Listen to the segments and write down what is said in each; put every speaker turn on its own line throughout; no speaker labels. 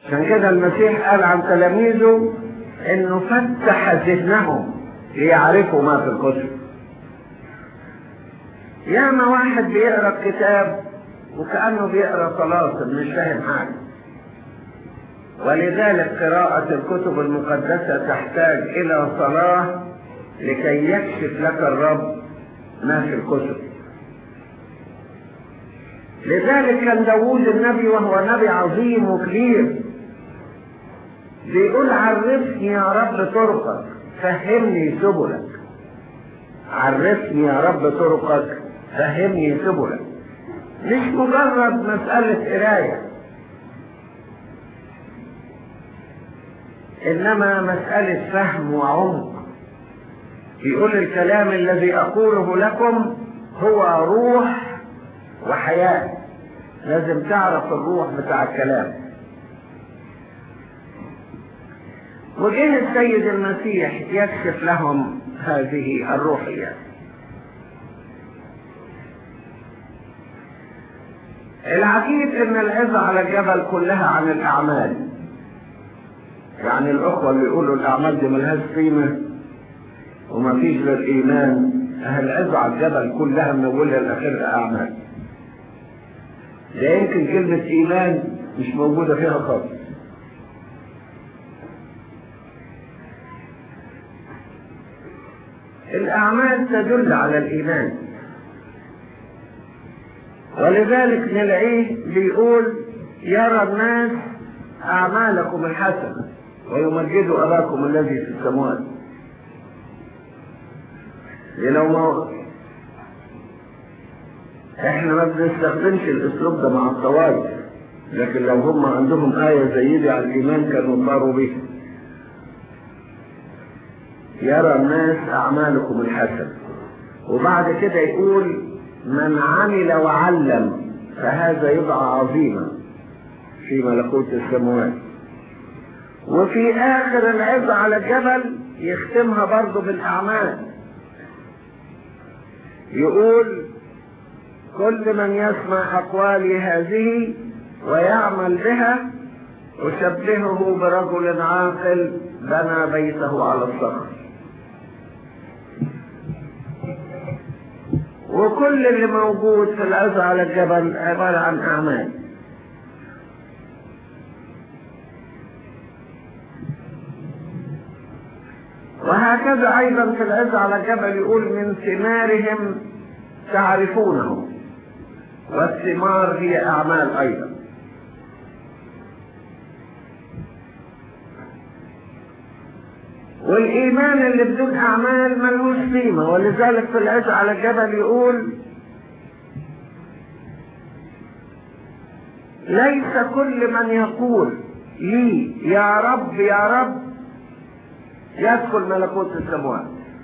عشان كده المسيح قال عن تلاميذه انه فتح ذهنهم ليعرفوا ما في الكتب ياما واحد بيقرا الكتاب وكانه بيقرا طلاسم مش فاهم حاجه ولذلك قراءة الكتب المقدسة تحتاج إلى صلاة لكي يكشف لك الرب ما في الكتب لذلك كان داوود النبي وهو نبي عظيم وكبير بيقول عرفني يا رب طرقك فهمني سبلك عرفني يا رب طرقك فهمني سبلك مش مجرد مسألة قراية إنما مسألة فهم وعمق يقول الكلام الذي أقوله لكم هو روح وحياة لازم تعرف الروح بتاع الكلام وجه السيد المسيح يكشف لهم هذه الروحيات العجيب ان العظة على الجبل كلها عن الاعمال يعني الاخوة اللي يقولوا الاعمال دي ملهاش قيمة وما فيش غير ايمان اهل العظة على الجبل كلها من اولها لاخرها اعمال ده يمكن كلمة ايمان مش موجودة فيها خالص الاعمال تدل على الايمان ولذلك نلاقيه بيقول يرى الناس اعمالكم الحسنه ويمجدوا اباكم الذي في السماوات لو ما احنا ما بنستخدمش الاسلوب ده مع الطوائف لكن لو هم عندهم آية زي دي على الإيمان كانوا صاروا بيها يرى الناس أعمالكم الحسنة وبعد كده يقول من عمل وعلم فهذا يدعى عظيما في ملكوت السماوات وفي آخر العظة على الجبل يختمها برضه بالأعمال يقول كل من يسمع أقوالي هذه ويعمل بها أشبهه برجل عاقل بنى بيته على الصخر وكل اللي موجود في العزة على الجبل عبارة عن أعمال وهكذا أيضا في العزة على الجبل يقول من ثمارهم تعرفونه والثمار هي أعمال أيضا والإيمان اللي بدون أعمال ملوش قيمة ولذلك في العزة على الجبل يقول ليس كل من يقول لي يا رب يا رب يدخل ملكوت السماوات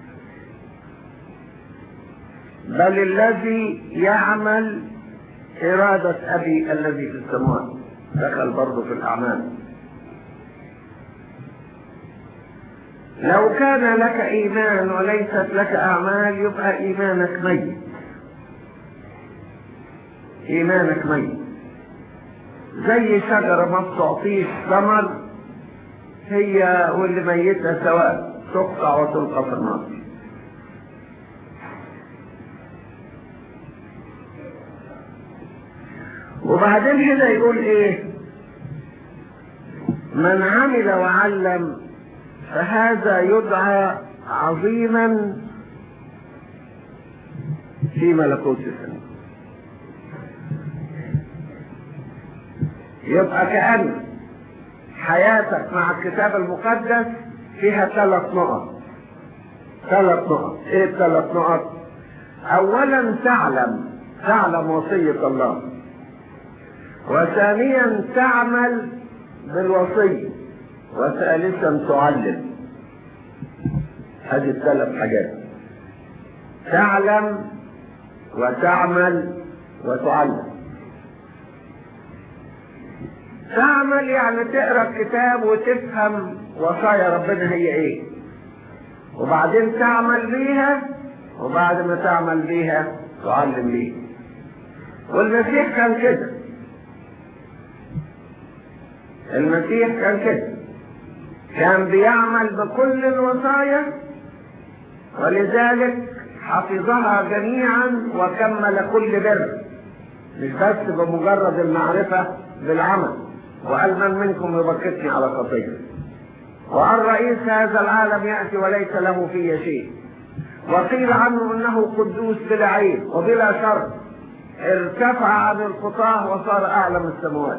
بل الذي يعمل إرادة أبي الذي في السماوات دخل برضه في الأعمال لو كان لك إيمان وليست لك أعمال يبقى إيمانك ميت إيمانك ميت زي شجرة ما بتعطيش ثمر هي واللي ميتها سواء تقطع وتلقى في النار وبعدين هنا يقول ايه من عمل وعلم فهذا يدعى عظيما في ملكوت السماء يبقى كأن حياتك مع الكتاب المقدس فيها ثلاث نقط ثلاث نقط ايه الثلاث نقط اولا تعلم تعلم وصية الله وثانيا تعمل بالوصية وثالثا تعلم هذه الثلاث حاجات تعلم وتعمل وتعلم تعمل يعني تقرا الكتاب وتفهم وصايا ربنا هي ايه وبعدين تعمل بيها وبعد ما تعمل بيها تعلم بيها والمسيح كان كده المسيح كان كده كان بيعمل بكل الوصايا ولذلك حفظها جميعا وكمل كل بر مش بس بمجرد المعرفة بالعمل وقال من منكم يبكتني على خطيه وأن رئيس هذا العالم يأتي وليس له فيه شيء وقيل عنه انه قدوس بلا عيب وبلا شر ارتفع عن الخطاه وصار اعلى من السماوات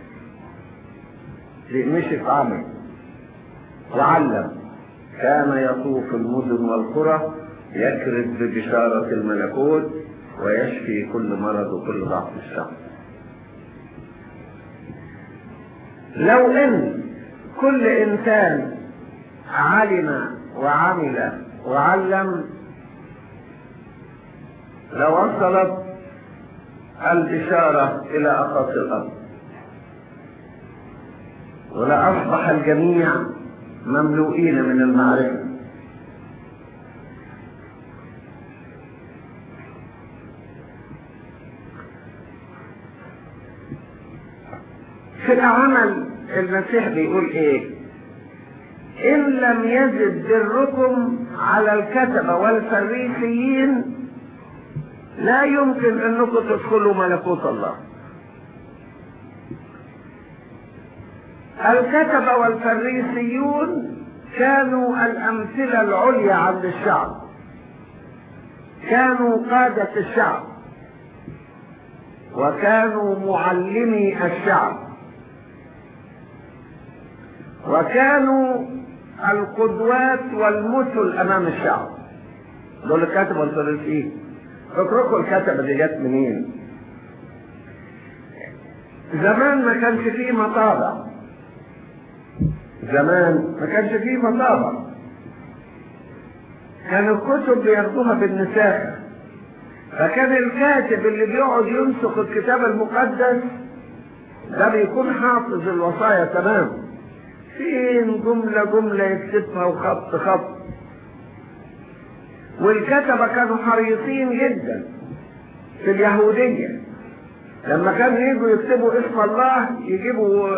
مشي في عمل وعلم كان يطوف المدن والقرى يكرز ببشارة الملكوت ويشفي كل مرض وكل ضعف الشعب لو ان كل انسان علم وعمل وعلم لوصلت البشارة إلى أقصى الأرض ولأصبح الجميع مملوئين من المعرفة في العمل المسيح بيقول ايه ان لم يزد بركم على الكتبة والفريسيين لا يمكن انكم تدخلوا ملكوت الله الكتبة والفريسيون كانوا الامثلة العليا عند الشعب كانوا قادة الشعب وكانوا معلمي الشعب وكانوا القدوات والمثل امام الشعب دول الكتبة والفريسيين فاكركم الكتبة دي جت منين زمان ما كانش فيه مطابع زمان ما كانش فيه مطابع كان الكتب بياخدوها بالنساخة فكان الكاتب اللي بيقعد ينسخ الكتاب المقدس ده بيكون حافظ الوصايا تمام فين جملة جملة يكتبها وخط خط والكتبة كانوا حريصين جدا في اليهودية لما كانوا يجوا يكتبوا اسم الله يجيبوا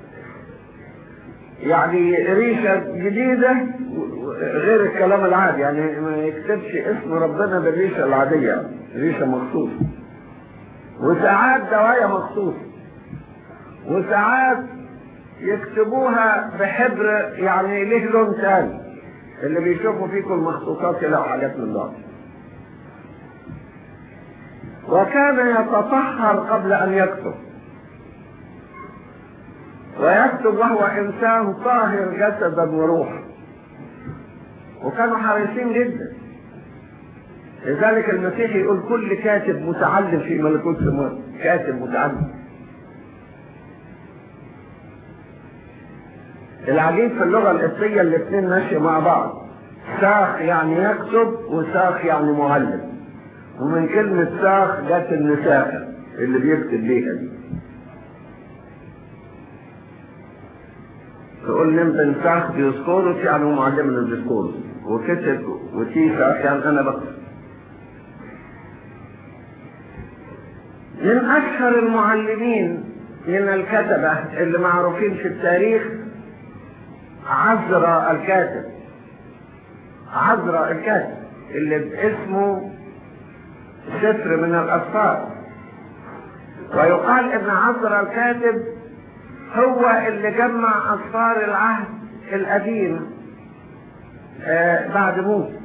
يعني ريشة جديدة غير الكلام العادي يعني ما يكتبش اسم ربنا بالريشة العادية ريشة مخصوصة وساعات دواية مخصوصة وساعات يكتبوها بحبر يعني ليه لون تاني اللي بيشوفوا فيكم المخطوطات يلاقوا حاجات من ده وكان يتطهر قبل ان يكتب ويكتب وهو انسان طاهر جسدا وروحا وكانوا حريصين جدا لذلك المسيح يقول كل كاتب متعلم في ملكوت السماوات كاتب متعلم العجيب في اللغة القبطية الاثنين ماشية مع بعض ساخ يعني يكتب وساخ يعني معلم ومن كلمة ساخ جت النساخة اللي بيكتب بيها دي تقول نمت ساخ ديسكورس يعني هو معلم الديسكورس وكتب وتي ساخ يعني انا بكتب من اشهر المعلمين من الكتبة اللي معروفين في التاريخ عذرا الكاتب عذرا الكاتب اللي باسمه سفر من الأسفار ويقال ان عذرا الكاتب هو اللي جمع أسفار العهد القديم آه بعد موسى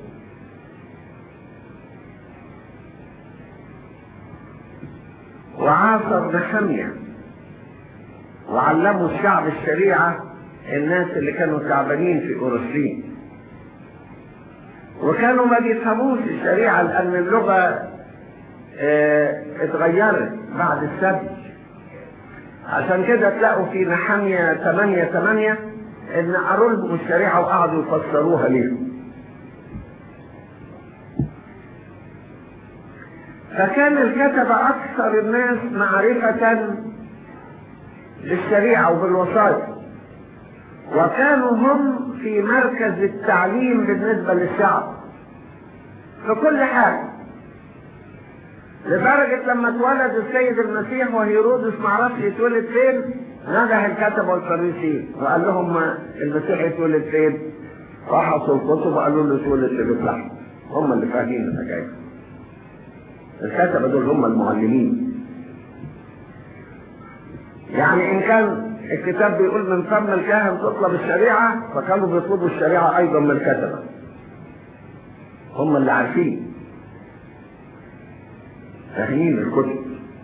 وعاصر نحمية وعلموا الشعب الشريعة الناس اللي كانوا تعبانين في اورشليم وكانوا ما بيفهموش الشريعة لأن اللغة اه اتغيرت بعد السبت عشان كده تلاقوا في نحمية 8 8 ان قروا لهم الشريعة وقعدوا يفسروها ليهم فكان الكتبة أكثر الناس معرفة بالشريعة وبالوصايا وكانوا هم في مركز التعليم بالنسبة للشعب في كل حاجة لدرجة لما اتولد السيد المسيح وهيرودس معرفش يتولد فين نجح الكتبة والفريسيين وقال لهم المسيح يتولد فين؟ فحصوا الكتب وقالوا له اتولد في بيت لحم هم اللي فاهمين الحكايه الكتبة دول هم المعلمين يعني إن كان الكتاب بيقول من فم الكاهن تطلب الشريعة فكانوا بيطلبوا الشريعة أيضا من الكتبة هم اللي عارفين فاهمين الكتب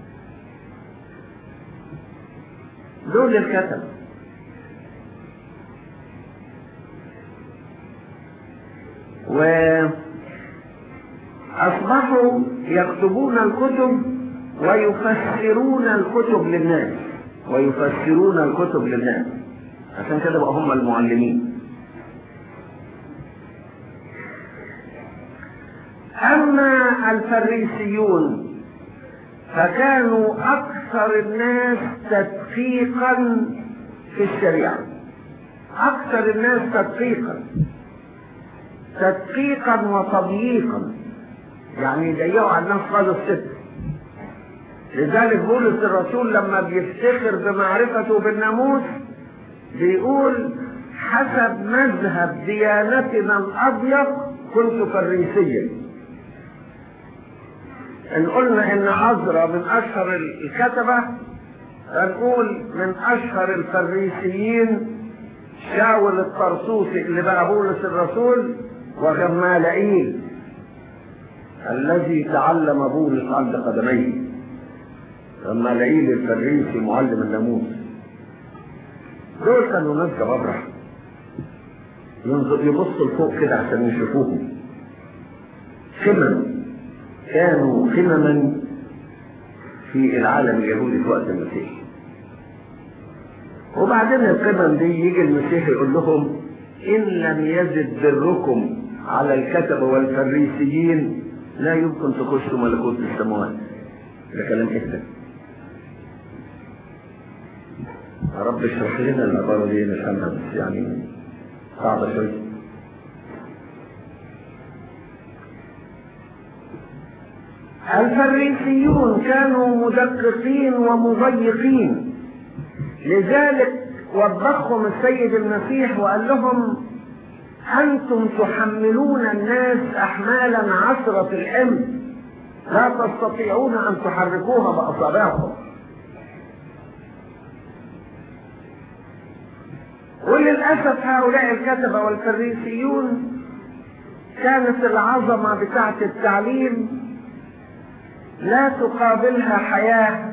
دول الكتبة وأصبحوا يكتبون الكتب ويفسرون الكتب للناس ويفسرون الكتب للناس عشان كده بقى هم المعلمين أما الفريسيون فكانوا أكثر الناس تدقيقا في الشريعة أكثر الناس تدقيقا تدقيقا وتضييقا يعني يضيقوا على الناس خالص كده لذلك بولس الرسول لما بيفتخر بمعرفته بالناموس بيقول حسب مذهب ديانتنا الأضيق كنت فريسيا ان قلنا ان عذرا من اشهر الكتبة هنقول من اشهر الفريسيين شاول الطرسوسي اللي بقى بولس الرسول وغمالائيل الذي تعلم بولس عند قدميه غمالائيل الفريسي معلم الناموس دول كانوا ناس جبابرة ينظر يبصوا لفوق كده عشان يشوفوهم قمم كانوا قمما في العالم اليهودي في وقت المسيح وبعدين القمم دي يجي المسيح يقول لهم إن لم يزد بركم على الكتبة والفريسيين لا يمكن تخشوا ملكوت السماوات ده كلام إيه يا رب اشرح لنا العبارة دي نفهمها بس يعني صعبة شوية الفريسيون كانوا مدققين ومضيقين لذلك وبخهم السيد المسيح وقال لهم أنتم تحملون الناس أحمالا عشرة الحمل لا تستطيعون أن تحركوها بأصابعكم وللأسف هؤلاء الكتبة والفريسيون كانت العظمة بتاعة التعليم لا تقابلها حياة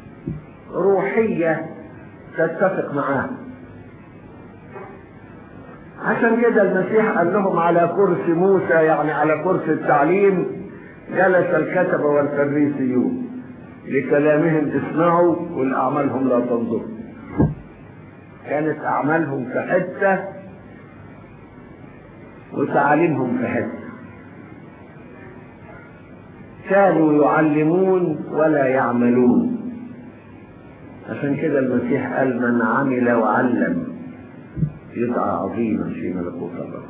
روحية تتفق معاها عشان كده المسيح قال لهم على كرسي موسى يعني على كرسي التعليم جلس الكتبة والفريسيون لكلامهم اسمعوا ولأعمالهم لا تنظروا كانت أعمالهم في حتة وتعاليمهم في حتة كانوا يعلمون ولا يعملون عشان كده المسيح قال من عمل وعلم يدعى عظيما في ملكوت الله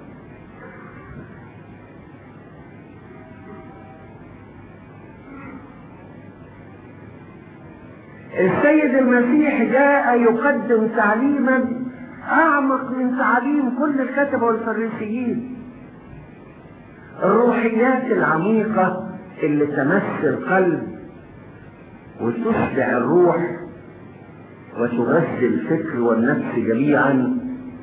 السيد المسيح جاء يقدم تعليما اعمق من تعليم كل الكتبه والفريسيين الروحيات العميقه اللي تمس القلب وتشبع الروح وتغذي الفكر والنفس جميعا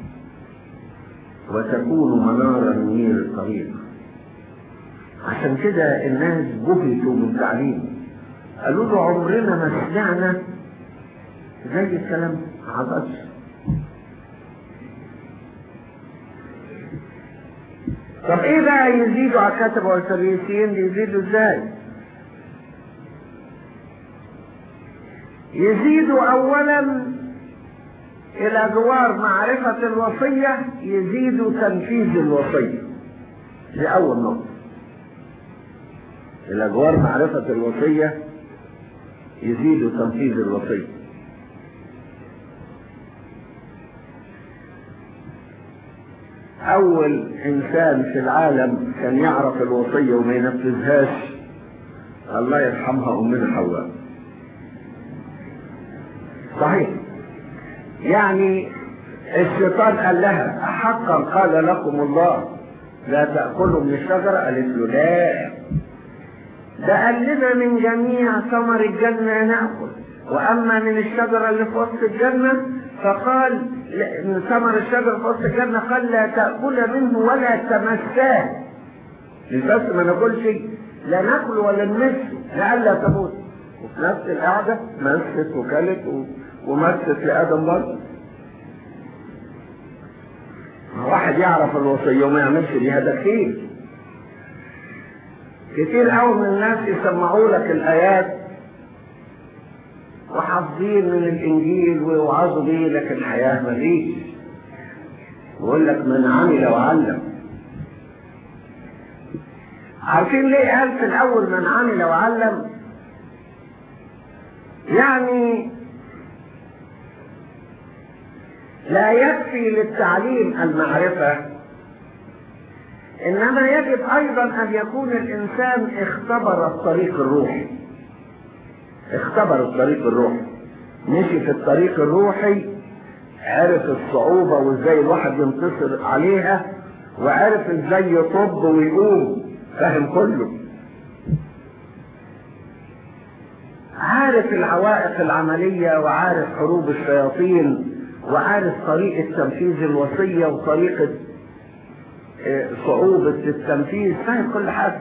وتكون منارا منير الطريق عشان كده الناس بهتوا من تعليم قالوا له عمرنا ما سمعنا زي الكلام عبس طب ايه بقى يزيدوا على الكتبة والفريسيين يزيدوا ازاي يزيدوا اولا الى جوار معرفة الوصية يزيدوا تنفيذ الوصية دي اول نقطة الى جوار معرفة الوصية يزيدوا تنفيذ الوصية اول انسان في العالم كان يعرف الوصية وما ينفذهاش الله يرحمها امنا حواء صحيح يعني الشيطان قال لها حقا قال لكم الله لا تأكلوا من الشجرة قالت له لا ده قال لنا من جميع ثمر الجنة نأكل وأما من الشجرة اللي في وسط الجنة فقال من ثمر الشجرة في وسط الجنة قال لا تأكل منه ولا تمساه مش بس ما ناكلش لا ناكل ولا نمسه لئلا تموت وفي نفس القعدة مست وكلت و... ومست لآدم برضه واحد يعرف الوصية وما يعملش بيها ده كتير كتير قوي من الناس يسمعوا لك الآيات وحافظين من الإنجيل ويوعظوا بيه لكن الحياة مفيش يقول لك من عمل وعلم عارفين ليه قال في الأول من عمل وعلم يعني لا يكفي للتعليم المعرفة إنما يجب أيضا أن يكون الإنسان اختبر الطريق الروحي اختبر الطريق الروحي مشي في الطريق الروحي عرف الصعوبة وازاي الواحد ينتصر عليها وعرف ازاي يطب ويقوم فاهم كله عارف العوائق العملية وعارف حروب الشياطين وعارف طريقة تنفيذ الوصية وطريقة صعوبة التنفيذ فاهم كل حاجة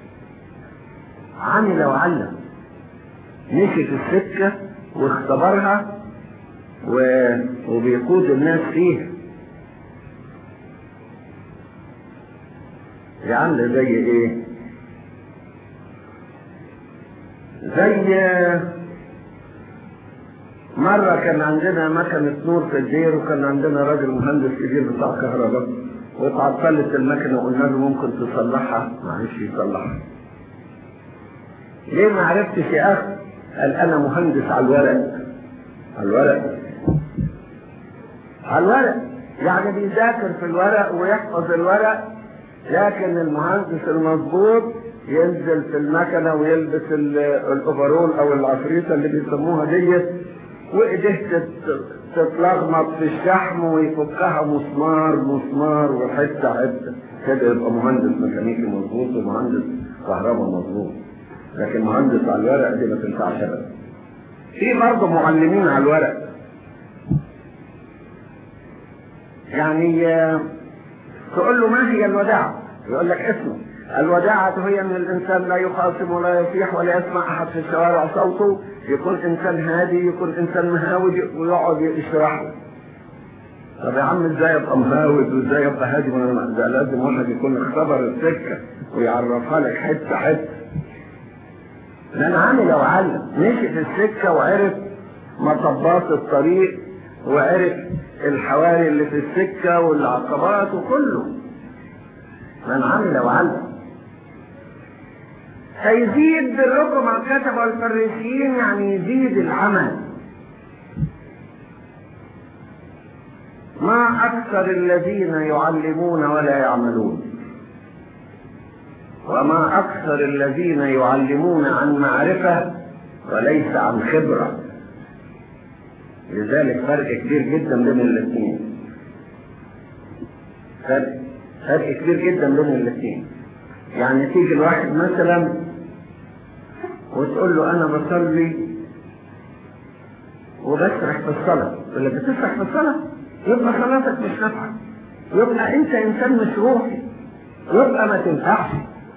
عمل وعلم مشي في السكة واختبرها و... وبيقود الناس فيها دي عاملة زي ايه زي مرة كان عندنا مكنة نور في الدير وكان عندنا راجل مهندس كبير بتاع كهرباء واتعطلت المكنة وقلنا له ممكن تصلحها معلش يصلحها ليه ما عرفتش يا اخي قال انا مهندس على الورق على الورق على الورق يعني بيذاكر في الورق ويحفظ الورق لكن المهندس المظبوط ينزل في المكنة ويلبس الاوفرول او العفريتة اللي بيسموها ديت وايديه تتلخبط في الشحم ويفكها مسمار مسمار وحته حته كده يبقى مهندس ميكانيكي مظبوط ومهندس كهرباء مظبوط لكن مهندس على الورق دي ما تنفعش ابدا في برضه معلمين على الورق يعني تقول له ما هي الوداعة يقول لك اسمه الوداعة هي ان الانسان لا يخاصم ولا يصيح ولا يسمع احد في الشوارع صوته يكون انسان هادي يكون انسان مهاود ويقعد يشرح له طب يا عم ازاي ابقى مهاود وازاي ابقى هادي ده لازم واحد يكون اختبر السكه ويعرفها لك حته حته ده انا عامل وعلم مشي في السكه وعرف مطبات الطريق وعرف الحواري اللي في السكه والعقبات وكله من عمل وعلم هيزيد بالركم مع الكتبة والفريسيين يعني يزيد العمل ما أكثر الذين يعلمون ولا يعملون وما أكثر الذين يعلمون عن معرفة وليس عن خبرة لذلك فرق كبير جدا بين الاثنين فرق فرق كبير جدا بين الاثنين يعني تيجي الواحد مثلا وتقول له انا بصلي وبسرح في الصلاة يقول لك بتسرح في الصلاة يبقى صلاتك مش نافعة يبقى انت انسان مش روحي يبقى ما تنفعش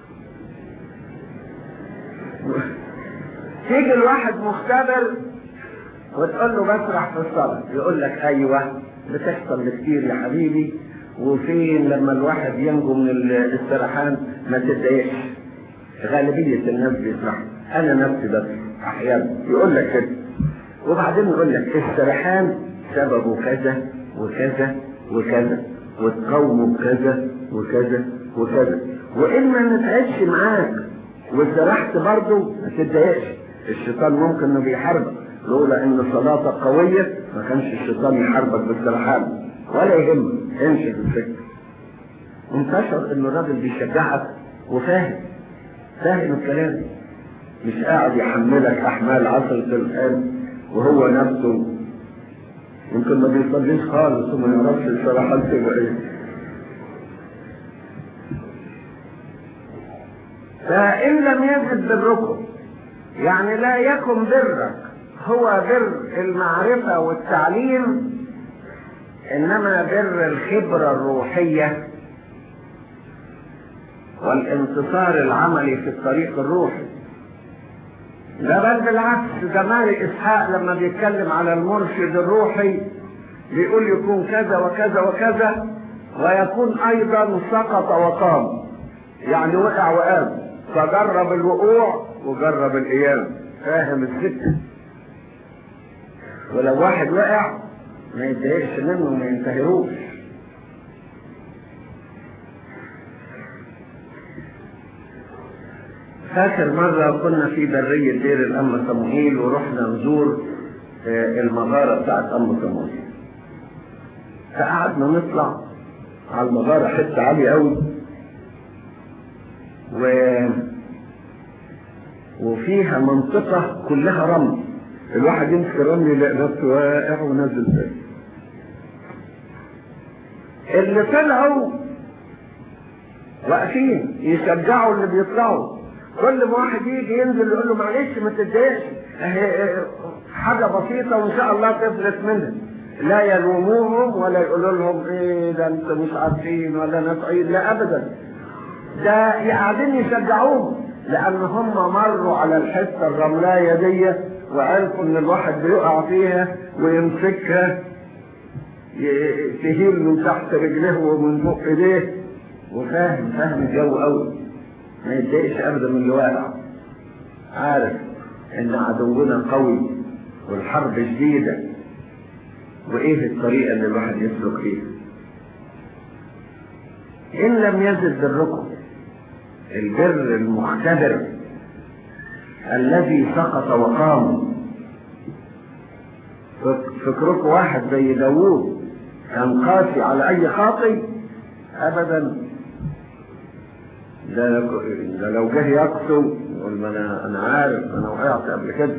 تيجي الواحد مختبر وتقول له بسرح في الصلاة يقول لك ايوه بتحصل كتير يا حبيبي وفين لما الواحد ينجو من السرحان ما تتضايقش غالبية الناس بيسرحوا انا نفسي بس احيانا يقول لك كده وبعدين يقول لك السرحان سببه كذا وكذا وكذا وتقومه بكذا وكذا وكذا وان ما نتعبش معاك وسرحت برضه ما تتضايقش الشيطان ممكن انه بيحاربك لولا ان صلاتك قويه ما كانش الشيطان يحاربك بالسرحان ولا يهمك امشي في السكه انتشر انه الراجل بيشجعك وفاهم فاهم الكلام مش قاعد يحملك احمال عصرة الان وهو نفسه يمكن ما بيصليش خالص وما يعرفش الصراحة تبقى ايه فإن لم يجد بركم يعني لا يكن برك هو بر المعرفة والتعليم إنما بر الخبرة الروحية والانتصار العملي في الطريق الروحي ده بل بالعكس ده مالك اسحاق لما بيتكلم على المرشد الروحي بيقول يكون كذا وكذا وكذا ويكون ايضا سقط وقام يعني وقع وقام فجرب الوقوع وجرب القيام فاهم السكه ولو واحد وقع ما يتضايقش منه وما ينتهروش فاكر مرة كنا في برية دير الأم صموئيل ورحنا نزور المغارة بتاعت أم صموئيل فقعدنا نطلع على المغارة حتة عالية أوي و... وفيها منطقة كلها رمل الواحد يمسك الرمل يلاقي نفسه واقع ونازل تاني اللي طلعوا واقفين يشجعوا اللي بيطلعوا كل ما واحد يجي ينزل يقول له معلش ما تتضايقش حاجة بسيطة وإن شاء الله تفلت منها لا يلوموهم ولا يقولوا لهم ايه ده انت مش عارفين ولا نافعين لا ابدا ده قاعدين يشجعوهم لان هم مروا على الحته الرملايه دي وعرفوا ان الواحد بيقع فيها ويمسكها تهيل من تحت رجله ومن فوق ايديه وفاهم فاهم الجو قوي ما يتضايقش ابدا من اللي واقع عارف ان عدونا قوي والحرب شديده وايه الطريقه اللي الواحد يسلك فيها ان لم يزد بالركن البر المختبر الذي سقط وقام فكركم واحد زي داوود كان قاسي على اي خاطئ ابدا ده, ده لو جه يقسو يقول ما انا انا عارف انا وقعت قبل كده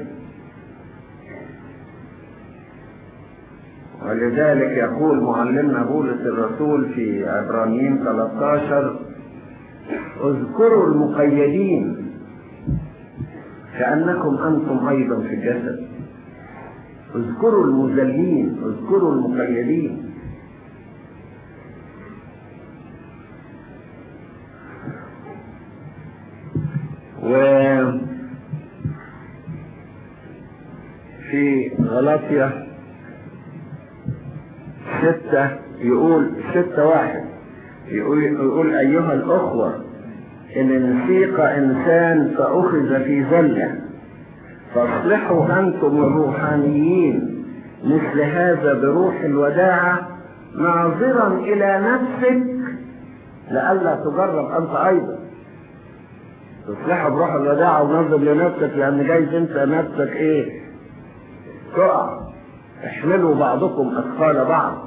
ولذلك يقول معلمنا بولس الرسول في عبرانيين 13 اذكروا المقيدين كأنكم أنتم أيضا في الجسد اذكروا المذلين اذكروا المقيدين و في غلاطيا ستة يقول ستة واحد يقول, يقول أيها الأخوة إن نسيق إنسان فأخذ في زلة فاصلحوا أنتم الروحانيين مثل هذا بروح الوداعة ناظرا إلى نفسك لئلا تجرب أنت أيضا تصلحها بروح الوداعة ونظر لنفسك لأن جايز أنت نفسك إيه تقع احملوا بعضكم أثقال بعض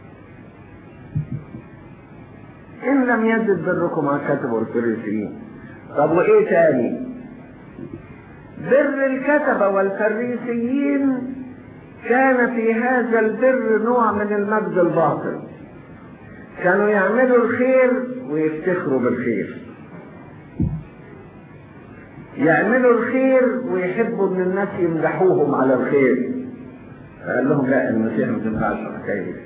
إن لم يزد بركم على الكتب والفريسيين طب وإيه تاني بر الكتبة والفريسيين كان في هذا البر نوع من المجد الباطل كانوا يعملوا الخير ويفتخروا بالخير يعملوا الخير ويحبوا ان الناس يمدحوهم على الخير فقال لهم لا المسيح ما تنفعش الحكايه دي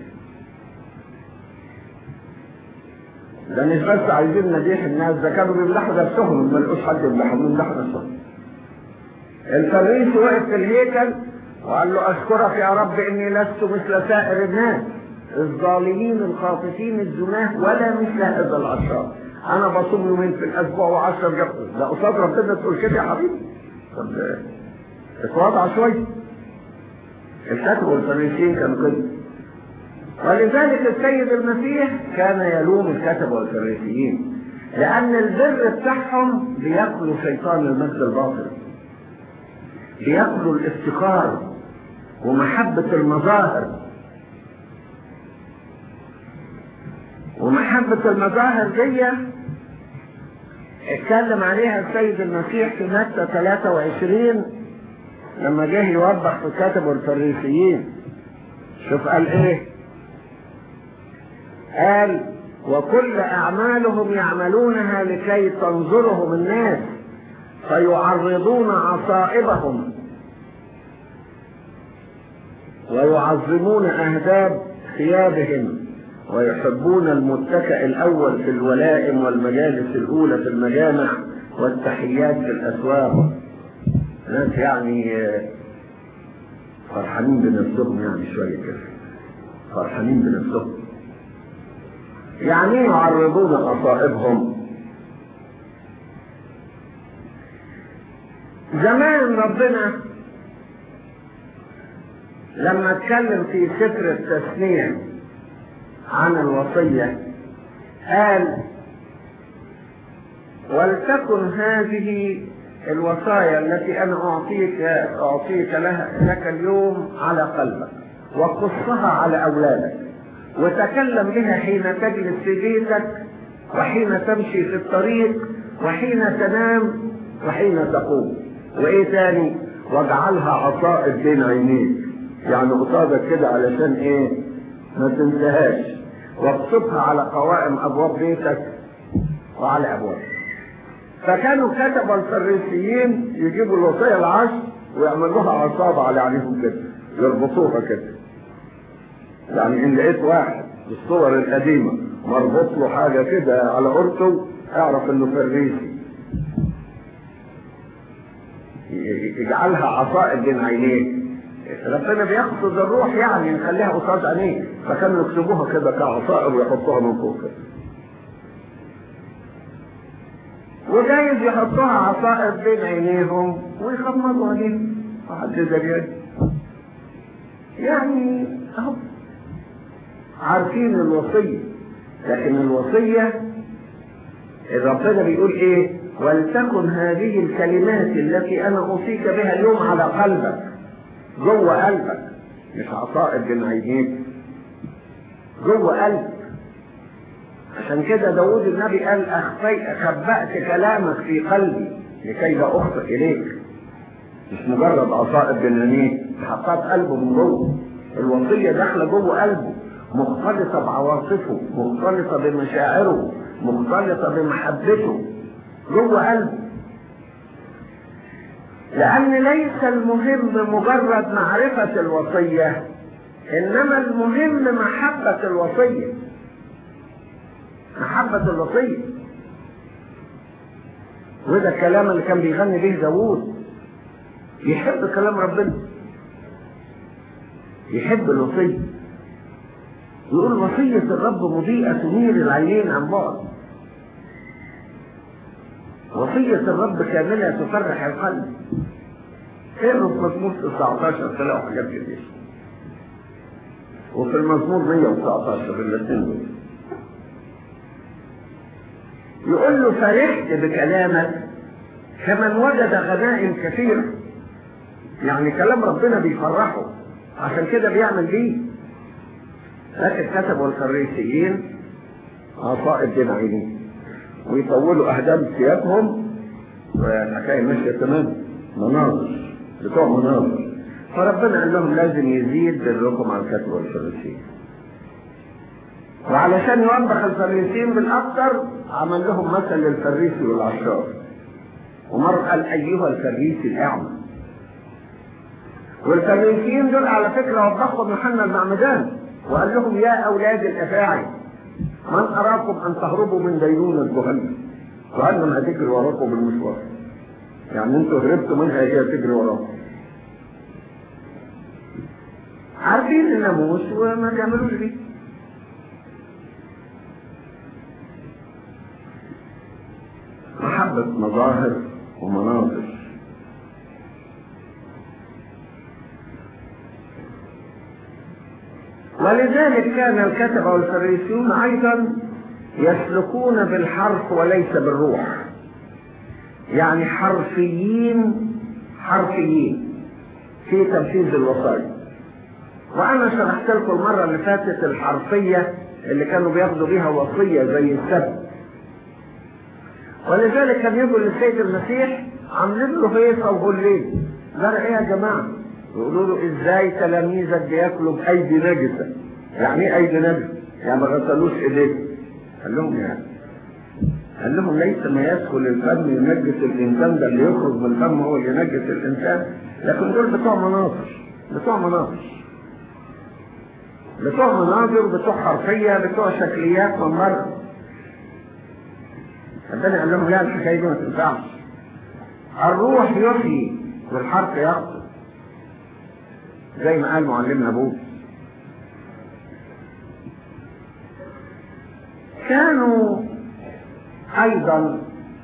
ده مش بس عايزين مديح الناس ده كانوا بيمدحوا نفسهم ما لقوش حد يمدحهم يمدحوا نفسهم الفريسي وقف في الهيكل وقال له اشكرك يا رب اني لست مثل سائر الناس الظالمين الخاطفين الزناه ولا مثل هذا العشار انا بصوم يومين في الاسبوع وعشر يقضي ده قصاد ربنا تقول كده يا حبيبي طب اتواضع شويه الكتب والفريسيين كانوا كده ولذلك السيد المسيح كان يلوم الكتب والفريسيين لان البر بتاعهم بياكلوا شيطان المجد الباطل بياكلوا الافتخار ومحبة المظاهر ومحبة المظاهر دي اتكلم عليها السيد المسيح في متى 23 لما جه يوضح في كتب الفريسيين شوف قال ايه قال وكل اعمالهم يعملونها لكي تنظرهم الناس فيعرضون عصائبهم ويعظمون اهداب ثيابهم ويحبون المتكئ الاول في الولائم والمجالس الاولى في المجامع والتحيات في الاسواق ناس يعني فرحانين بنفسهم يعني شويه كده فرحانين بنفسهم يعني يعرضون مصائبهم زمان ربنا لما اتكلم في سفر التثنية عن الوصية قال ولتكن هذه الوصايا التي انا اعطيك اعطيك لها لك اليوم على قلبك وقصها على اولادك وتكلم بها حين تجلس في بيتك وحين تمشي في الطريق وحين تنام وحين تقوم وايه تاني واجعلها عصائب بين عينيك يعني قصادك كده علشان ايه ما تنساهاش واكتبها على قوائم ابواب بيتك وعلى ابوابك فكانوا كتب الفريسيين يجيبوا الوصية العشر ويعملوها عصابة على عينيهم كده يربطوها كده يعني ان لقيت واحد بالصور القديمة مربوط له حاجة كده على قرطه اعرف انه فريسي يجعلها عصائب بين عينيه ربنا بيقصد الروح يعني يخليها قصاد عينيه فكانوا يكتبوها كده كعصائب ويحطوها من فوق كده وجايز يحطوها عصائب بين عينيهم ويخمروا عليهم واحد دريان يعني اهو عارفين الوصية لكن الوصية ربنا بيقول ايه ولتكن هذه الكلمات التي انا اوصيك بها اليوم على قلبك جوه قلبك مش عصائب بين عينيك جوه قلبك عشان كده داود النبي قال أخفي خبأت كلامك في قلبي لكي لا أخطئ إليك مش مجرد عصائب بين عينيه حطات قلبه من جوه الوصية داخلة جوه قلبه مختلطة بعواطفه مختلطة بمشاعره مختلطة بمحبته جوه قلبه لأن ليس المهم مجرد معرفة الوصية إنما المهم محبة الوصية محبة الوصية وده الكلام اللي كان بيغني به داوود يحب كلام ربنا يحب الوصية يقول وصية الرب مضيئة تنير العينين عن بعد وصية الرب كاملة تفرح القلب اقروا في مزمور 19 تلاقوا حاجات كتير وفي المزمور 119 الاثنين دول يقول له فرحت بكلامك كمن وجد غنائم كثيرة يعني كلام ربنا بيفرحه عشان كده بيعمل بيه لكن كتبوا الفريسيين عصائب بين عينيه ويطولوا اهدام ثيابهم والحكايه ماشيه تمام مناظر بتوع مناظر فربنا قال لهم لازم يزيد بركم على الكتب والفريسيين وعلشان يوضح الفريسيين بالاكثر عمل لهم مثل للفريسي والعشار ومر قال ايها الفريسي الاعمى والفريسيين دول على فكره وضحهم يوحنا المعمدان وقال لهم يا اولاد الافاعي من اراكم ان تهربوا من دينونة جهنم جهنم هتجري وراكم بالمشوار يعني انتوا هربتوا منها هي تجري وراكم عارفين الناموس وما بيعملوش بيه محبة مظاهر ومناظر ولذلك كان الكتبة والفريسيون أيضا يسلكون بالحرف وليس بالروح يعني حرفيين حرفيين في تنفيذ الوصايا وأنا شرحت لكم المرة اللي فاتت الحرفية اللي كانوا بياخدوا بيها وصية زي السبت ولذلك كان يقول للسيد المسيح عاملين له هيصة وهلين قال ايه يا جماعة يقولوا له ازاي تلاميذك بياكلوا بايدي نجسه يعني ايه ايدي نجسه يعني ما غسلوش ايديه قال لهم يعني قال لهم ليس ما يدخل الفم ينجس الانسان ده اللي يخرج من الفم هو اللي ينجس الانسان لكن دول بتوع مناظر بتوع مناظر بتوع مناظر بتوع حرفيه بتوع شكليات من مره ربنا قال لهم لا الحكايه دي ما تنفعش الروح يحيي والحرف يقتل زي ما قال معلمنا ابوه كانوا ايضا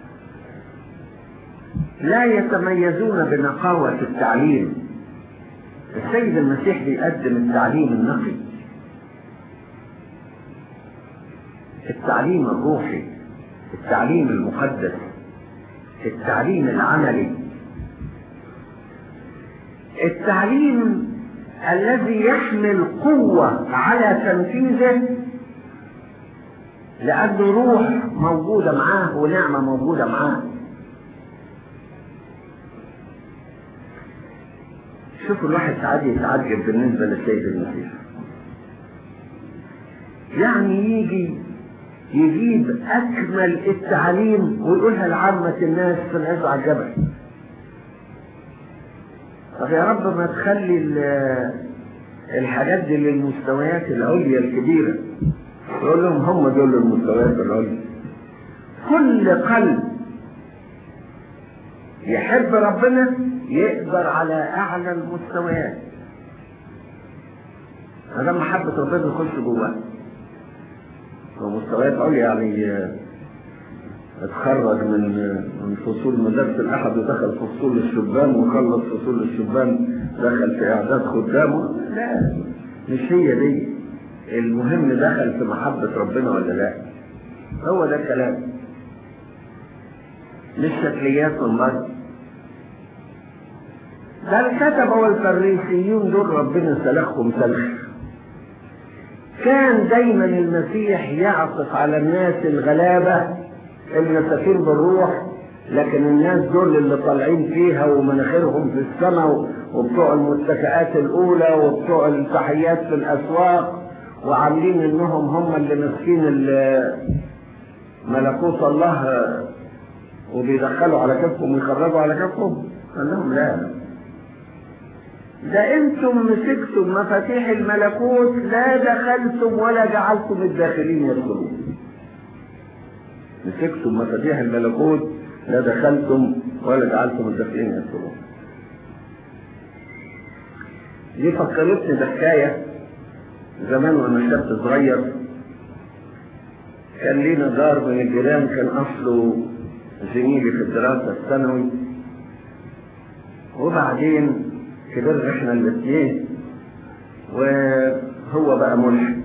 لا يتميزون بنقاوة التعليم السيد المسيح بيقدم التعليم النقي التعليم الروحي التعليم المقدس التعليم العملي التعليم الذي يحمل قوة على تنفيذه لأنه روح موجودة معاه ونعمة موجودة معاه شوفوا الواحد ساعات يتعجب بالنسبة للسيد المسيح يعني يجي يجيب أكمل التعليم ويقولها لعامة الناس في العز على الجبل طب يا رب ما تخلي الحاجات دي للمستويات العليا الكبيرة يقول لهم هم دول المستويات العليا كل قلب يحب ربنا يقدر على اعلى المستويات هذا محبة ربنا يخش جواه ومستويات عليا يعني اتخرج من من فصول مدرسة الأحد ودخل في فصول الشبان وخلص فصول الشبان دخل في إعداد خدامه لا مش هي دي المهم دخل في محبة ربنا ولا لا هو ده الكلام مش شكليات والله ده الكتبة والفريسيون دول ربنا سلخهم سلخ كان دايما المسيح يعطف على الناس الغلابة المساكين بالروح لكن الناس دول اللي طالعين فيها ومناخيرهم في السماء وبتوع المتكئات الاولى وبتوع التحيات في الاسواق وعاملين انهم هم اللي ماسكين ملكوت الله وبيدخلوا على كفهم ويخرجوا على كفهم قال لهم لا ده انتم مسكتم مفاتيح الملكوت لا دخلتم ولا جعلتم الداخلين يدخلون مسكتم مفاتيح الملكوت لا دخلتم ولا جعلتم الداخلين يدخلون دي فكرتني بحكايه زمان وانا شاب صغير كان لينا جار من الجيران كان اصله زميلي في الدراسه الثانوي وبعدين كبرنا احنا الاثنين وهو بقى ملحد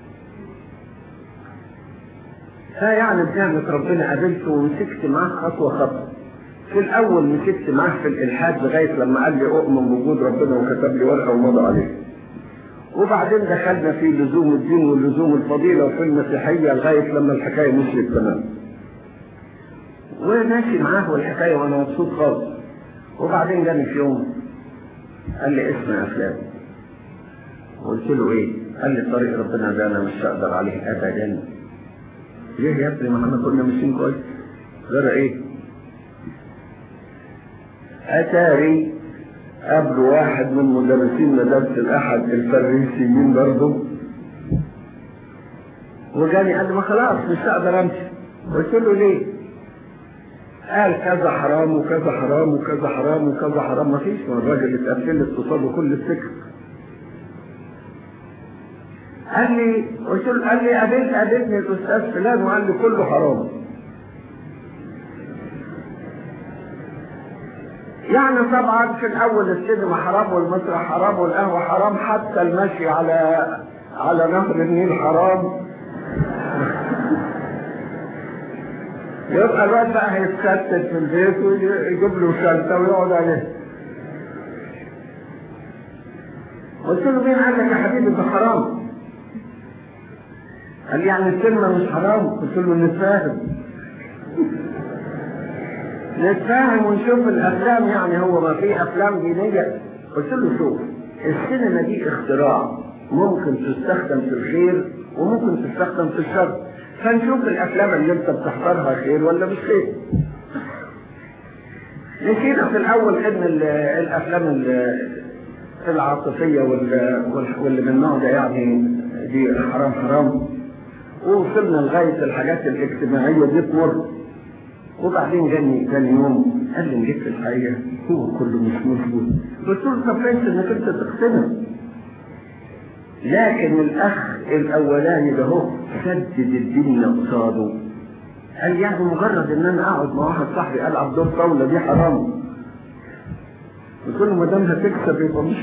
فيعني بنعمة ربنا قابلته ومسكت معاه خطوة خطوة في الأول مسكت معاه في الإلحاد لغاية لما قال لي أؤمن بوجود ربنا وكتب لي ورقة ومضى عليه وبعدين دخلنا في لزوم الدين ولزوم الفضيلة وفي المسيحية لغاية لما الحكاية مشيت تمام وماشي معاه والحكاية وأنا مبسوط خالص وبعدين جاني في يوم قال لي اسمع يا فلان قلت له ايه؟ قال لي طريق ربنا ده انا مش هقدر عليه ابدا ليه يا ابني ما احنا كنا ماشيين كويس غير ايه؟ اتاري قبل واحد من مدرسين مدرسة الأحد الفريسيين برضه وجاني قال لي ما خلاص مش هقدر أمشي قلت له ليه؟ قال كذا حرام وكذا حرام وكذا حرام وكذا حرام ما فيش ما الراجل اتقفلت قصاده كل السكر قال لي قلت له قال لي قابلت قابلني الاستاذ فلان وقال لي كله حرام يعني طبعا في الاول السينما حرام والمسرح حرام والقهوه حرام حتى المشي على على نهر النيل حرام يبقى الواد بقى هيتستت في البيت ويجيب له شنطه ويقعد عليها قلت له مين قال لك يا حبيبي ده حرام؟ قال لي يعني السينما مش حرام؟ قلت له نتفاهم نتفاهم ونشوف الافلام يعني هو ما في افلام دينيه قلت له شوف السينما دي اختراع ممكن تستخدم في الخير وممكن تستخدم في الشر فنشوف الافلام اللي انت بتختارها خير ولا مش خير نسينا في الاول ان ال- الافلام ال- العاطفيه وال- وال- واللي من النوع ده يعني دي حرام حرام ووصلنا لغايه الحاجات الاجتماعيه دي تمر وبعدين جاني ثاني يوم قال لي جيت في الحقيقه هو كله مش مظبوط قلت له طب كويس انك انت تقتنع لكن الاخ الاولاني ده هو سدد الدنيا قصاده قال يعني مجرد ان انا اقعد مع واحد صاحبي العب دور طاوله دي حرام قلت له ما دام هتكسب يبقى مش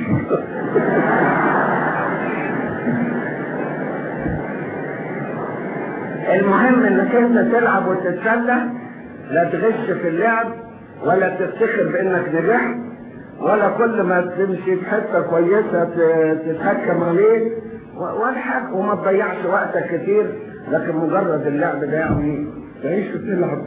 المهم انك انت تلعب وتتسلى لا تغش في اللعب ولا تفتخر بانك نجحت ولا كل ما تمشي في حته كويسه ت- تتهكم عليك و- ولا حاجه وما تضيعش وقتك كتير لكن مجرد اللعب ده يعني تعيش وتلعب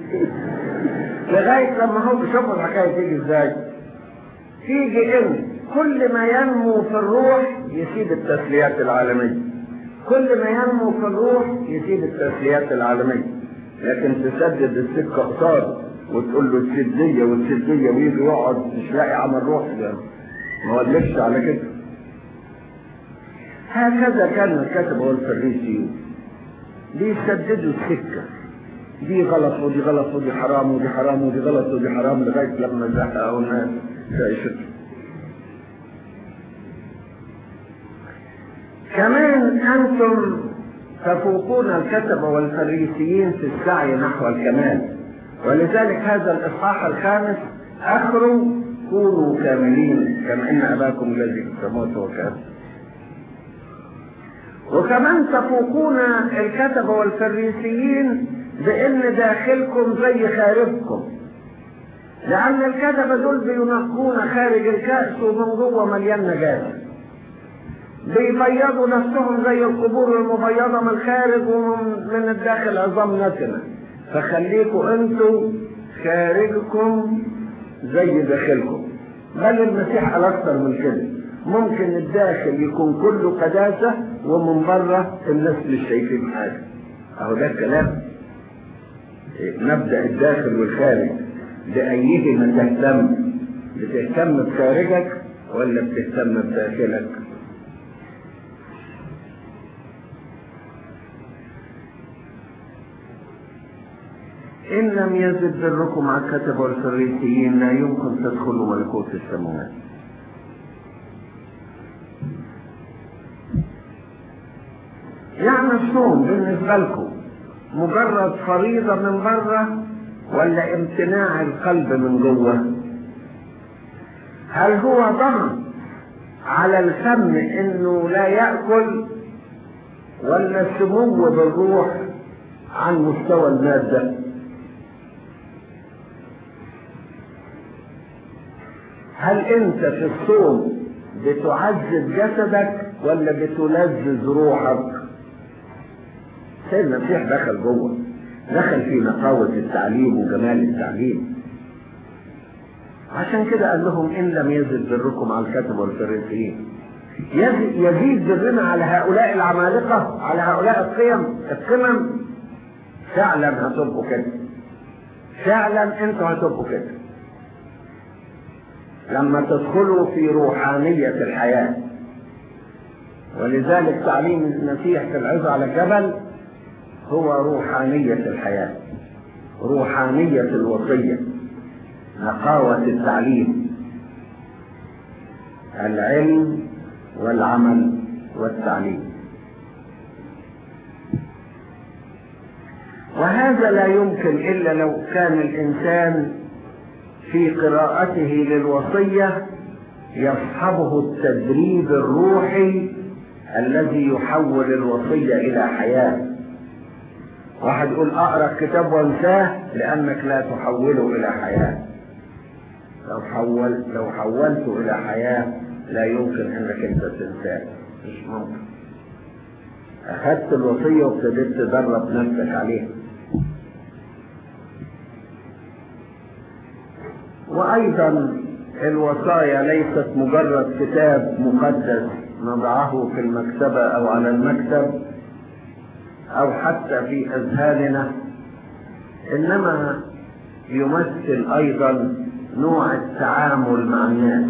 لغايه لما هو شوف الحكايه تيجي ازاي تيجي ان كل ما ينمو في الروح يسيب التسليات العالميه كل ما ينمو في الروح يسيب التسليات العالميه لكن تسدد السكه قصاد وتقول له السديه والسديه ويجي يقعد مش لاقي عمل روح ده ما ولفش على كده هكذا كان الكتب والفريسيون بيسددوا السكه دي غلط ودي غلط ودي حرام ودي حرام ودي غلط ودي حرام لغايه لما زهقوا الناس في عيشتهم كمان أنتم تفوقون الكتب والفريسيين في السعي نحو الكمال ولذلك هذا الإصحاح الخامس آخره كونوا كاملين كما إن أباكم الذي في السماوات هو كامل وكمان تفوقون الكتب والفريسيين بأن داخلكم زي خارجكم لأن الكتبة دول بينقون خارج الكأس ومن جوه مليان نجاسة بيبيضوا نفسهم زي القبور المبيضة من الخارج ومن من الداخل عظام نتنة فخليكوا انتوا خارجكم زي داخلكم بل المسيح قال اكتر من كده ممكن الداخل يكون كله قداسة ومن بره الناس مش شايفين حاجة اهو ده الكلام مبدأ الداخل والخارج بأيهما تهتم بتهتم بخارجك ولا بتهتم بداخلك إن لم يزد بركم على الكتب والفريسيين لا يمكن تدخلوا ملكوت السماوات يعني الصوم بالنسبة لكم مجرد فريضة من بره ولا امتناع القلب من جوه هل هو ضغط على الفم انه لا يأكل ولا سمو بالروح عن مستوى المادة هل انت في الصوم بتعذب جسدك ولا بتلذذ روحك سيد المسيح دخل جوه دخل في نقاوة التعليم وجمال التعليم عشان كده قال لهم ان لم يزد بركم على الكتب والفريسيين يزيد, يزيد برنا على هؤلاء العمالقة على هؤلاء القيم القمم فعلا هتبقوا كده فعلا انتوا هتبقوا كده لما تدخلوا في روحانية الحياة ولذلك تعليم المسيح في العظة على الجبل هو روحانية الحياة روحانية الوصية نقاوة التعليم العلم والعمل والتعليم وهذا لا يمكن إلا لو كان الإنسان في قراءته للوصية يصحبه التدريب الروحي الذي يحول الوصية إلى حياة واحد يقول اقرا الكتاب وانساه لانك لا تحوله الى حياه لو حول لو حولته الى حياه لا يمكن انك انت تنساه مش ممكن اخذت الوصيه وابتديت تدرب نفسك عليها وايضا الوصايا ليست مجرد كتاب مقدس نضعه في المكتبة أو على المكتب أو حتى في أذهاننا إنما يمثل أيضا نوع التعامل مع الناس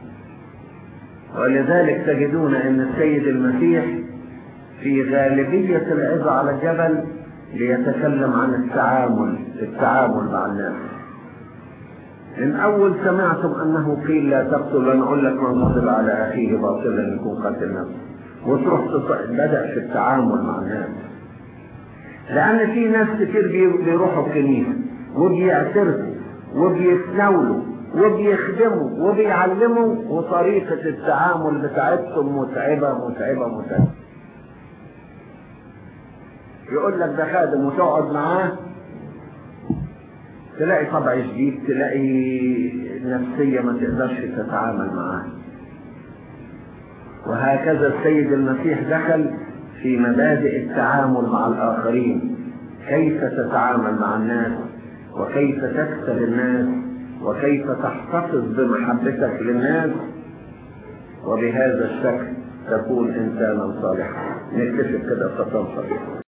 ولذلك تجدون أن السيد المسيح في غالبية العظة على الجبل ليتكلم عن التعامل التعامل مع الناس إن أول سمعتم أنه قيل لا تقتل أنا أقول لك من قتل على أخيه باطلا يكون قتل نفسه وتروح بدأ في التعامل مع الناس لأن في ناس كتير بيروحوا الكنيسة وبيعترفوا وبيتناولوا وبيخدموا وبيعلموا وطريقة التعامل بتاعتهم متعبة متعبة متعبة يقول لك ده خادم وتقعد معاه تلاقي طبع جديد تلاقي نفسية ما تقدرش تتعامل معاه وهكذا السيد المسيح دخل في مبادئ التعامل مع الآخرين كيف تتعامل مع الناس وكيف تكسب الناس وكيف تحتفظ بمحبتك للناس وبهذا الشكل تكون إنسانا صالحا نكتشف كده خطاب صغير